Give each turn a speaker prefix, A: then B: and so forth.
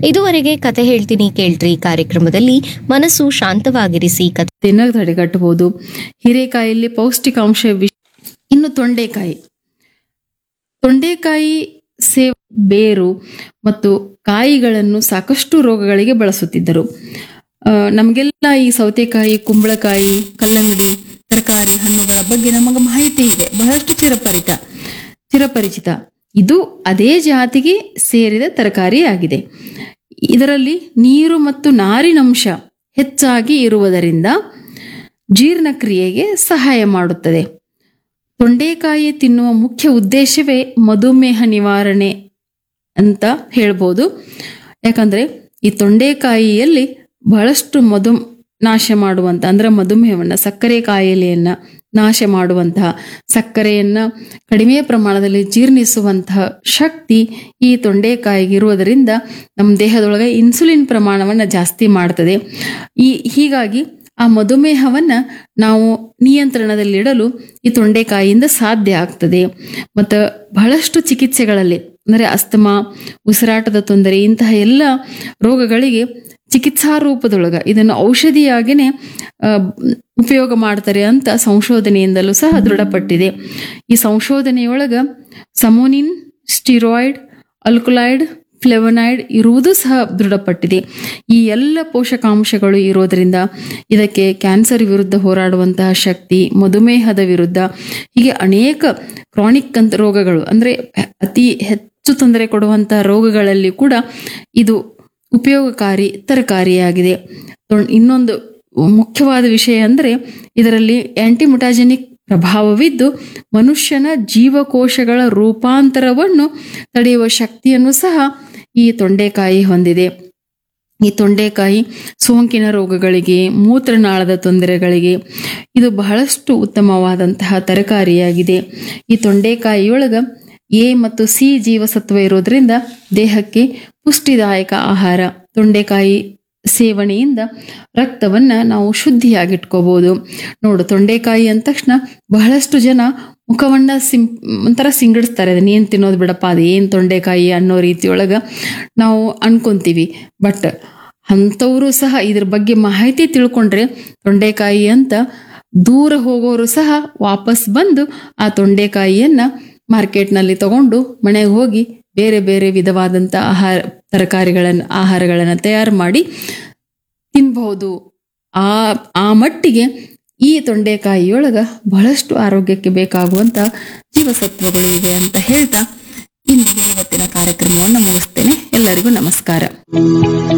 A: ಇದುವರೆಗೆ ಕತೆ ಹೇಳ್ತೀನಿ ಕೇಳ್ರಿ ಕಾರ್ಯಕ್ರಮದಲ್ಲಿ ಮನಸ್ಸು ಶಾಂತವಾಗಿರಿಸಿ ಕತೆ
B: ತಿನ್ನೋದು ತಡೆಗಟ್ಟಬಹುದು ಹೀರೆಕಾಯಿಯಲ್ಲಿ ಪೌಷ್ಟಿಕಾಂಶ ವಿ- ಇನ್ನು ತೊಂಡೆಕಾಯಿ ತೊಂಡೆಕಾಯಿ ಸೇವ್ ಬೇರು ಮತ್ತು ಕಾಯಿಗಳನ್ನು ಸಾಕಷ್ಟು ರೋಗಗಳಿಗೆ ಬಳಸುತ್ತಿದ್ದರು ಆ, ನಮಗೆಲ್ಲ ಈ ಸೌತೆಕಾಯಿ ಕುಂಬಳಕಾಯಿ ಕಲ್ಲಂಗಡಿ ತರಕಾರಿ ಹಣ್ಣುಗಳ ಬಗ್ಗೆ ನಮಗೆ ಮಾಹಿತಿ ಇದೆ ಬಹಳಷ್ಟು ಚಿರಪರಿತ ಚಿರಪರಿಚಿತ ಇದು ಅದೇ ಜಾತಿಗೆ ಸೇರಿದ ತರಕಾರಿಯಾಗಿದೆ ಇದರಲ್ಲಿ ನೀರು ಮತ್ತು ನಾರಿನಂಶ ಹೆಚ್ಚಾಗಿ ಇರುವುದರಿಂದ ಜೀರ್ಣಕ್ರಿಯೆಗೆ ಸಹಾಯ ಮಾಡುತ್ತದೆ ತೊಂಡೆಕಾಯಿ ತಿನ್ನುವ ಮುಖ್ಯ ಉದ್ದೇಶವೇ ಮಧುಮೇಹ ನಿವಾರಣೆ ಅಂತ ಹೇಳ್ಬೋದು ಯಾಕಂದ್ರೆ ಈ ತೊಂಡೆಕಾಯಿಯಲ್ಲಿ ಬಹಳಷ್ಟು ಮಧು ನಾಶ ಮಾಡುವಂತ ಅಂದ್ರೆ ಮಧುಮೇಹವನ್ನ ಸಕ್ಕರೆ ಕಾಯಿಲೆಯನ್ನ ನಾಶ ಮಾಡುವಂತಹ ಸಕ್ಕರೆಯನ್ನ ಕಡಿಮೆ ಪ್ರಮಾಣದಲ್ಲಿ ಜೀರ್ಣಿಸುವಂತಹ ಶಕ್ತಿ ಈ ತೊಂಡೆಕಾಯಿಗೆ ಇರುವುದರಿಂದ ನಮ್ಮ ದೇಹದೊಳಗೆ ಇನ್ಸುಲಿನ್ ಪ್ರಮಾಣವನ್ನ ಜಾಸ್ತಿ ಮಾಡ್ತದೆ ಈ ಹೀಗಾಗಿ ಆ ಮಧುಮೇಹವನ್ನ ನಾವು ನಿಯಂತ್ರಣದಲ್ಲಿಡಲು ಈ ತೊಂಡೆಕಾಯಿಯಿಂದ ಸಾಧ್ಯ ಆಗ್ತದೆ ಮತ್ತು ಬಹಳಷ್ಟು ಚಿಕಿತ್ಸೆಗಳಲ್ಲಿ ಅಂದರೆ ಅಸ್ತಮಾ ಉಸಿರಾಟದ ತೊಂದರೆ ಇಂತಹ ಎಲ್ಲ ರೋಗಗಳಿಗೆ ಚಿಕಿತ್ಸಾ ರೂಪದೊಳಗ ಇದನ್ನು ಔಷಧಿಯಾಗಿನೇ ಆ, ಉಪಯೋಗ ಮಾಡ್ತಾರೆ ಅಂತ ಸಂಶೋಧನೆಯಿಂದಲೂ ಸಹ ದೃಢಪಟ್ಟಿದೆ ಈ ಸಂಶೋಧನೆಯೊಳಗ ಸಮೋನಿನ್ ಸ್ಟಿರಾಯ್ಡ್ ಅಲ್ಕುಲೈಡ್ ಫ್ಲೆವನೈಡ್ ಇರುವುದು ಸಹ ದೃಢಪಟ್ಟಿದೆ ಈ ಎಲ್ಲ ಪೋಷಕಾಂಶಗಳು ಇರೋದರಿಂದ ಇದಕ್ಕೆ ಕ್ಯಾನ್ಸರ್ ವಿರುದ್ಧ ಹೋರಾಡುವಂತಹ ಶಕ್ತಿ ಮಧುಮೇಹದ ವಿರುದ್ಧ ಹೀಗೆ ಅನೇಕ ಕ್ರಾನಿಕ್ ಅಂತ ರೋಗಗಳು ಅಂದ್ರೆ ಅತಿ ಹೆಚ್ಚು ತೊಂದರೆ ಕೊಡುವಂತಹ ರೋಗಗಳಲ್ಲಿ ಕೂಡ ಇದು ಉಪಯೋಗಕಾರಿ ತರಕಾರಿಯಾಗಿದೆ ತೊಣ್- ಇನ್ನೊಂದು ಮುಖ್ಯವಾದ ವಿಷಯ ಅಂದರೆ ಇದರಲ್ಲಿ ಆಂಟಿಮುಟಾಜೆನಿಕ್ ಪ್ರಭಾವವಿದ್ದು ಮನುಷ್ಯನ ಜೀವಕೋಶಗಳ ರೂಪಾಂತರವನ್ನು ತಡೆಯುವ ಶಕ್ತಿಯನ್ನು ಸಹ ಈ ತೊಂಡೆಕಾಯಿ ಹೊಂದಿದೆ ಈ ತೊಂಡೆಕಾಯಿ ಸೋಂಕಿನ ರೋಗಗಳಿಗೆ ಮೂತ್ರನಾಳದ ತೊಂದರೆಗಳಿಗೆ ಇದು ಬಹಳಷ್ಟು ಉತ್ತಮವಾದಂತಹ ತರಕಾರಿಯಾಗಿದೆ ಈ ತೊಂಡೆಕಾಯಿಯೊಳಗ ಎ ಮತ್ತು ಸಿ ಜೀವಸತ್ವ ಇರೋದ್ರಿಂದ ದೇಹಕ್ಕೆ ಪುಷ್ಟಿದಾಯಕ ಆಹಾರ ತೊಂಡೆಕಾಯಿ ಸೇವನೆಯಿಂದ ರಕ್ತವನ್ನ ನಾವು ಶುದ್ಧಿಯಾಗಿಟ್ಕೋಬಹುದು ನೋಡು ತೊಂಡೆಕಾಯಿ ಅಂದ ತಕ್ಷಣ ಬಹಳಷ್ಟು ಜನ ಮುಖವನ್ನ ಸಿಂ ಒಂಥರ ಸಿಂಗಡಿಸ್ತಾರೆ ಅದನ್ನ ಏನ್ ತಿನ್ನೋದು ಬಿಡಪ್ಪ ಅದು ಏನ್ ತೊಂಡೆಕಾಯಿ ಅನ್ನೋ ರೀತಿಯೊಳಗ ನಾವು ಅನ್ಕೊಂತೀವಿ ಬಟ್ ಅಂಥವರು ಸಹ ಇದ್ರ ಬಗ್ಗೆ ಮಾಹಿತಿ ತಿಳ್ಕೊಂಡ್ರೆ ತೊಂಡೆಕಾಯಿ ಅಂತ ದೂರ ಹೋಗೋರು ಸಹ ವಾಪಸ್ ಬಂದು ಆ ತೊಂಡೆಕಾಯಿಯನ್ನ ಮಾರ್ಕೆಟ್ನಲ್ಲಿ ತಗೊಂಡು ಮನೆಗೆ ಹೋಗಿ ಬೇರೆ ಬೇರೆ ವಿಧವಾದಂಥ ಆಹಾರ ತರಕಾರಿಗಳನ್ನು ಆಹಾರಗಳನ್ನು ತಯಾರು ಮಾಡಿ ತಿನ್ಬಹುದು ಆ ಆ ಮಟ್ಟಿಗೆ ಈ ತೊಂಡೆಕಾಯಿಯೊಳಗ ಬಹಳಷ್ಟು ಆರೋಗ್ಯಕ್ಕೆ ಬೇಕಾಗುವಂತ ಜೀವಸತ್ವಗಳು ಇವೆ ಅಂತ ಹೇಳ್ತಾ ಇಲ್ಲಿಗೆ ಇವತ್ತಿನ ಕಾರ್ಯಕ್ರಮವನ್ನು ಮುಗಿಸ್ತೇನೆ ಎಲ್ಲರಿಗೂ ನಮಸ್ಕಾರ